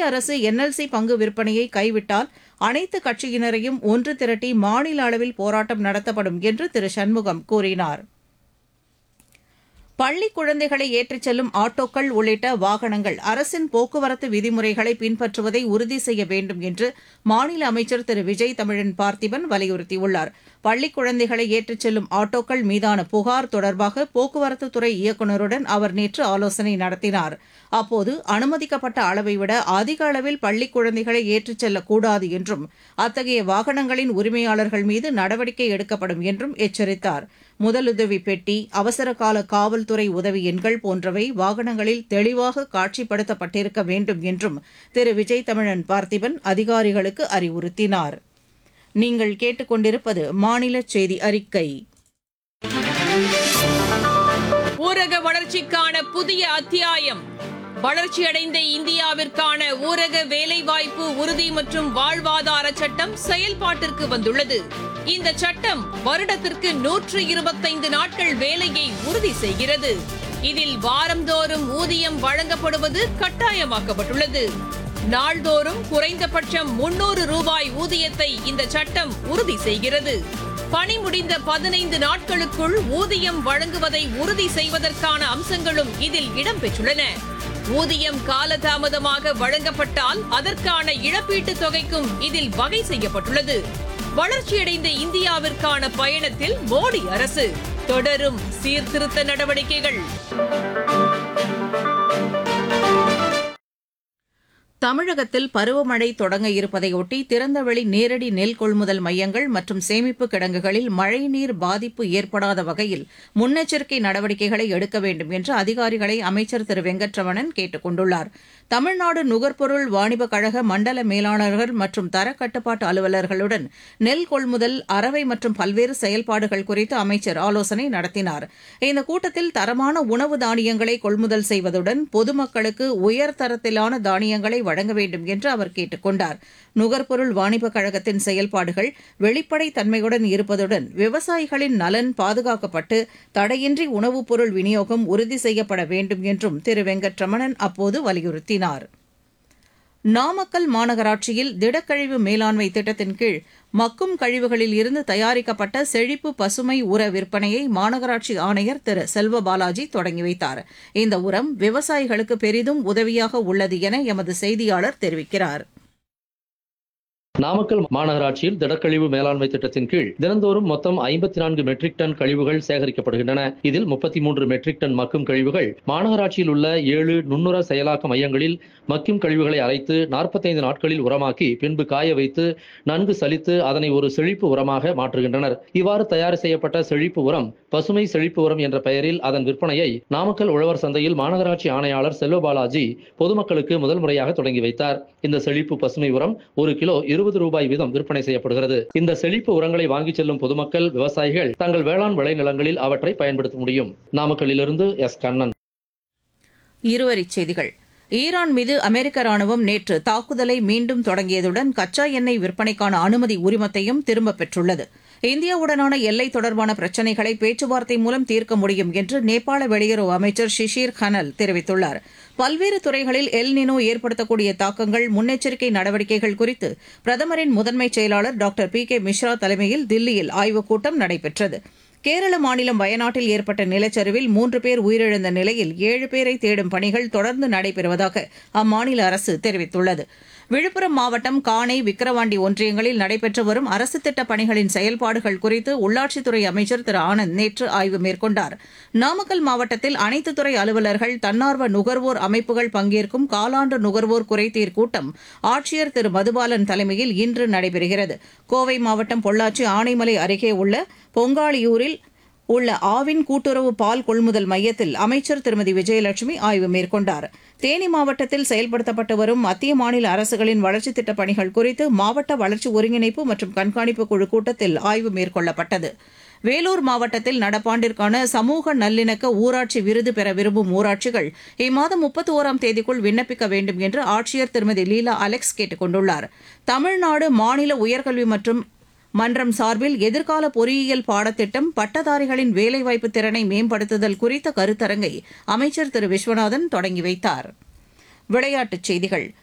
மத்திய அரசு என்எல்சி பங்கு விற்பனையை கைவிட்டால் அனைத்து கட்சியினரையும் ஒன்று திரட்டி மாநில அளவில் போராட்டம் நடத்தப்படும் என்று திரு சண்முகம் கூறினார் பள்ளி குழந்தைகளை ஏற்றிச் செல்லும் ஆட்டோக்கள் உள்ளிட்ட வாகனங்கள் அரசின் போக்குவரத்து விதிமுறைகளை பின்பற்றுவதை உறுதி செய்ய வேண்டும் என்று மாநில அமைச்சர் திரு விஜய் தமிழன் பார்த்திபன் வலியுறுத்தியுள்ளார் பள்ளி குழந்தைகளை ஏற்றிச் செல்லும் ஆட்டோக்கள் மீதான புகார் தொடர்பாக போக்குவரத்துத்துறை இயக்குநருடன் அவர் நேற்று ஆலோசனை நடத்தினார் அப்போது அனுமதிக்கப்பட்ட அளவை விட அதிக அளவில் பள்ளி குழந்தைகளை ஏற்றிச் செல்லக்கூடாது என்றும் அத்தகைய வாகனங்களின் உரிமையாளர்கள் மீது நடவடிக்கை எடுக்கப்படும் என்றும் எச்சரித்தார் முதலுதவி பெட்டி அவசரகால காவல்துறை உதவி எண்கள் போன்றவை வாகனங்களில் தெளிவாக காட்சிப்படுத்தப்பட்டிருக்க வேண்டும் என்றும் திரு விஜய் தமிழன் பார்த்திபன் அதிகாரிகளுக்கு அறிவுறுத்தினார் நீங்கள் கேட்டுக்கொண்டிருப்பது மாநில செய்தி அறிக்கை ஊரக வளர்ச்சிக்கான புதிய அத்தியாயம் வளர்ச்சியடைந்த இந்தியாவிற்கான ஊரக வேலைவாய்ப்பு உறுதி மற்றும் வாழ்வாதார சட்டம் செயல்பாட்டிற்கு வந்துள்ளது இந்த சட்டம் வருடத்திற்கு நூற்று இருபத்தைந்து நாட்கள் வேலையை உறுதி செய்கிறது இதில் வாரந்தோறும் ஊதியம் வழங்கப்படுவது கட்டாயமாக்கப்பட்டுள்ளது நாள்தோறும் குறைந்தபட்சம் முன்னூறு ரூபாய் ஊதியத்தை இந்த சட்டம் உறுதி செய்கிறது பணி முடிந்த பதினைந்து நாட்களுக்குள் ஊதியம் வழங்குவதை உறுதி செய்வதற்கான அம்சங்களும் இதில் இடம்பெற்றுள்ளன ஊதியம் காலதாமதமாக வழங்கப்பட்டால் அதற்கான இழப்பீட்டுத் தொகைக்கும் இதில் வகை செய்யப்பட்டுள்ளது வளர்ச்சியடைந்த இந்தியாவிற்கான பயணத்தில் மோடி அரசு தொடரும் சீர்திருத்த நடவடிக்கைகள் தமிழகத்தில் பருவமழை தொடங்க இருப்பதையொட்டி திறந்தவெளி நேரடி நெல் கொள்முதல் மையங்கள் மற்றும் சேமிப்பு கிடங்குகளில் மழைநீர் பாதிப்பு ஏற்படாத வகையில் முன்னெச்சரிக்கை நடவடிக்கைகளை எடுக்க வேண்டும் என்று அதிகாரிகளை அமைச்சர் திரு வெங்கட்ரமணன் கேட்டுக் கொண்டுள்ளார் தமிழ்நாடு நுகர்பொருள் வாணிபக் கழக மண்டல மேலாளர்கள் மற்றும் தரக்கட்டுப்பாட்டு அலுவலர்களுடன் நெல் கொள்முதல் அறவை மற்றும் பல்வேறு செயல்பாடுகள் குறித்து அமைச்சர் ஆலோசனை நடத்தினார் இந்த கூட்டத்தில் தரமான உணவு தானியங்களை கொள்முதல் செய்வதுடன் பொதுமக்களுக்கு உயர்தரத்திலான தானியங்களை வழங்க வேண்டும் என்று அவர் கேட்டுக் கொண்டார் நுகர்பொருள் வாணிபக் கழகத்தின் செயல்பாடுகள் வெளிப்படைத் தன்மையுடன் இருப்பதுடன் விவசாயிகளின் நலன் பாதுகாக்கப்பட்டு தடையின்றி உணவுப் பொருள் விநியோகம் உறுதி செய்யப்பட வேண்டும் என்றும் திரு வெங்கட்ரமணன் அப்போது வலியுறுத்தினார் நாமக்கல் மாநகராட்சியில் திடக்கழிவு மேலாண்மை திட்டத்தின் கீழ் மக்கும் கழிவுகளில் இருந்து தயாரிக்கப்பட்ட செழிப்பு பசுமை உர விற்பனையை மாநகராட்சி ஆணையர் திரு செல்வ பாலாஜி தொடங்கி வைத்தார் இந்த உரம் விவசாயிகளுக்கு பெரிதும் உதவியாக உள்ளது என எமது செய்தியாளர் தெரிவிக்கிறார் நாமக்கல் மாநகராட்சியில் திடக்கழிவு மேலாண்மை திட்டத்தின் கீழ் தினந்தோறும் மொத்தம் ஐம்பத்தி நான்கு மெட்ரிக் டன் கழிவுகள் சேகரிக்கப்படுகின்றன இதில் முப்பத்தி மூன்று மெட்ரிக் டன் மக்கும் கழிவுகள் மாநகராட்சியில் உள்ள ஏழு நுண்ணுர செயலாக்க மையங்களில் மக்கும் கழிவுகளை அரைத்து நாற்பத்தைந்து நாட்களில் உரமாக்கி பின்பு காய வைத்து நன்கு சலித்து அதனை ஒரு செழிப்பு உரமாக மாற்றுகின்றனர் இவ்வாறு தயார் செய்யப்பட்ட செழிப்பு உரம் பசுமை செழிப்பு உரம் என்ற பெயரில் அதன் விற்பனையை நாமக்கல் உழவர் சந்தையில் மாநகராட்சி ஆணையாளர் செல்வபாலாஜி பொதுமக்களுக்கு முதல் முறையாக தொடங்கி வைத்தார் இந்த செழிப்பு பசுமை உரம் ஒரு கிலோ இருபது ரூபாய் வீதம் விற்பனை செய்யப்படுகிறது இந்த செழிப்பு உரங்களை வாங்கிச் செல்லும் பொதுமக்கள் விவசாயிகள் தங்கள் வேளாண் விளைநிலங்களில் அவற்றை பயன்படுத்த முடியும் நாமக்கல்லிலிருந்து எஸ் கண்ணன் இருவரிச் செய்திகள் ஈரான் மீது அமெரிக்க ராணுவம் நேற்று தாக்குதலை மீண்டும் தொடங்கியதுடன் கச்சா எண்ணெய் விற்பனைக்கான அனுமதி உரிமத்தையும் திரும்பப் பெற்றுள்ளது இந்தியாவுடனான எல்லை தொடர்பான பிரச்சினைகளை பேச்சுவார்த்தை மூலம் தீர்க்க முடியும் என்று நேபாள வெளியுறவு அமைச்சர் ஷிஷிர் கனல் தெரிவித்துள்ளார் பல்வேறு துறைகளில் எல் நினோ ஏற்படுத்தக்கூடிய தாக்கங்கள் முன்னெச்சரிக்கை நடவடிக்கைகள் குறித்து பிரதமரின் முதன்மைச் செயலாளர் டாக்டர் பி கே மிஸ்ரா தலைமையில் தில்லியில் ஆய்வுக் கூட்டம் நடைபெற்றது கேரள மாநிலம் வயநாட்டில் ஏற்பட்ட நிலச்சரிவில் மூன்று பேர் உயிரிழந்த நிலையில் ஏழு பேரை தேடும் பணிகள் தொடர்ந்து நடைபெறுவதாக அம்மாநில அரசு தெரிவித்துள்ளது விழுப்புரம் மாவட்டம் காணை விக்கிரவாண்டி ஒன்றியங்களில் நடைபெற்று வரும் அரசு திட்டப் பணிகளின் செயல்பாடுகள் குறித்து உள்ளாட்சித்துறை அமைச்சர் திரு ஆனந்த் நேற்று ஆய்வு மேற்கொண்டார் நாமக்கல் மாவட்டத்தில் அனைத்து துறை அலுவலர்கள் தன்னார்வ நுகர்வோர் அமைப்புகள் பங்கேற்கும் காலாண்டு நுகர்வோர் குறைதீர் கூட்டம் ஆட்சியர் திரு மதுபாலன் தலைமையில் இன்று நடைபெறுகிறது கோவை மாவட்டம் பொள்ளாச்சி ஆனைமலை அருகே உள்ள பொங்காளியூரில் உள்ள ஆவின் கூட்டுறவு பால் கொள்முதல் மையத்தில் அமைச்சர் திருமதி விஜயலட்சுமி ஆய்வு மேற்கொண்டார் தேனி மாவட்டத்தில் செயல்படுத்தப்பட்டு வரும் மத்திய மாநில அரசுகளின் வளர்ச்சித் திட்டப் பணிகள் குறித்து மாவட்ட வளர்ச்சி ஒருங்கிணைப்பு மற்றும் கண்காணிப்பு குழு கூட்டத்தில் ஆய்வு மேற்கொள்ளப்பட்டது வேலூர் மாவட்டத்தில் நடப்பாண்டிற்கான சமூக நல்லிணக்க ஊராட்சி விருது பெற விரும்பும் ஊராட்சிகள் இம்மாதம் முப்பத்தி ஓராம் தேதிக்குள் விண்ணப்பிக்க வேண்டும் என்று ஆட்சியர் திருமதி லீலா அலெக்ஸ் கேட்டுக் கொண்டுள்ளார் தமிழ்நாடு மாநில உயர்கல்வி மற்றும் மன்றம் சார்பில் எதிர்கால பொறியியல் பாடத்திட்டம் பட்டதாரிகளின் வேலைவாய்ப்பு திறனை மேம்படுத்துதல் குறித்த கருத்தரங்கை அமைச்சர் திரு விஸ்வநாதன் தொடங்கி வைத்தார் விளையாட்டுச் செய்திகள்